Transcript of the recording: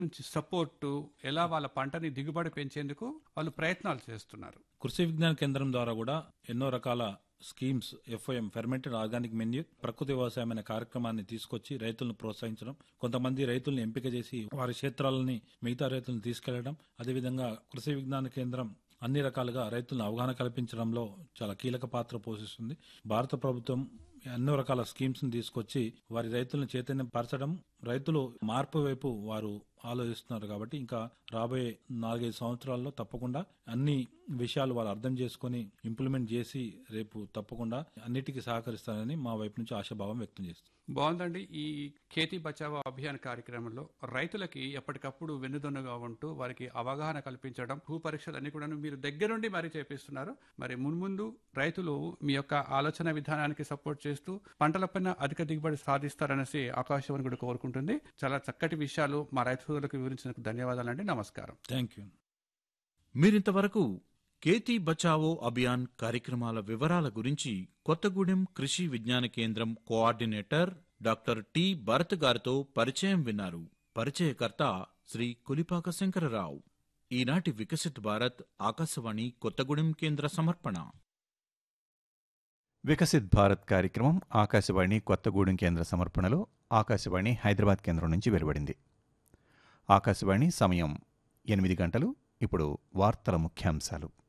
నుంచి సపోర్టు ఎలా వాళ్ళ పంటని దిగుబడి పెంచేందుకు వాళ్ళు ప్రయత్నాలు చేస్తున్నారు కృషి విజ్ఞాన కేంద్రం ద్వారా కూడా ఎన్నో రకాల schemes FIM fermented organic manure ప్రకృతి వ్యవసాయం అనే కార్యక్రమాన్ని తీసుకొచ్చి రైతులను ప్రోత్సహించడం కొంతమంది రైతులను ఎంపిక చేసి వారి క్షేత్రాలని మిగతా రైతులను తీసుకెళ్లడం అదేవిధంగా కృషి విజ్ఞాన కేంద్రం అన్ని రకాలుగా రైతులను అవగాహన కల్పించడంలో చాలా కీలక పాత్ర పోషిస్తుంది భారత ప్రభుత్వం ఎన్నో రకాల స్కీమ్స్ ని తీసుకొచ్చి వారి రైతులను చైతన్యం పరచడం రైతులు మార్పు వైపు వారు ఆలోచిస్తున్నారు కాబట్టి ఇంకా రాబోయే నాలుగైదు సంవత్సరాల్లో తప్పకుండా అన్ని విషయాలు వాళ్ళు అర్థం చేసుకొని ఇంప్లిమెంట్ చేసి రేపు తప్పకుండా అన్నిటికీ సహకరిస్తారని మా వైపు నుంచి ఆశాభావం వ్యక్తం చేస్తుంది బాగుందండి ఈ ఖేతీ బచావో అభియాన్ కార్యక్రమంలో రైతులకి ఎప్పటికప్పుడు వెన్నుదన్నుగా ఉంటూ వారికి అవగాహన కల్పించడం భూ పరీక్షలు అన్ని కూడా మీరు దగ్గరుండి మరీ చేపిస్తున్నారు మరి మున్ముందు రైతులు మీ యొక్క ఆలోచన విధానానికి సపోర్ట్ చేస్తూ పంటలపైన అధిక దిగుబడి సాధిస్తారనేసి ఆకాశవాణి కూడా కోరుకుంటుంది చాలా చక్కటి విషయాలు మా రైతు సోదరులకు వివరించినందుకు ధన్యవాదాలండి నమస్కారం థ్యాంక్ యూ మీరింతవరకు కేతీ బచావో అభియాన్ కార్యక్రమాల వివరాల గురించి కొత్తగూడెం కృషి విజ్ఞాన కేంద్రం కోఆర్డినేటర్ డాక్టర్ టి భరత్ గారితో పరిచయం విన్నారు పరిచయకర్త శ్రీ కులిపాక శంకరరావు ఈనాటి వికసిత్ భారత్ ఆకాశవాణి కొత్తగూడెం కేంద్ర సమర్పణ వికసిత్ భారత్ కార్యక్రమం ఆకాశవాణి కొత్తగూడెం కేంద్ర సమర్పణలో ఆకాశవాణి హైదరాబాద్ కేంద్రం నుంచి వెలువడింది ఆకాశవాణి సమయం ఎనిమిది గంటలు ఇప్పుడు వార్తల ముఖ్యాంశాలు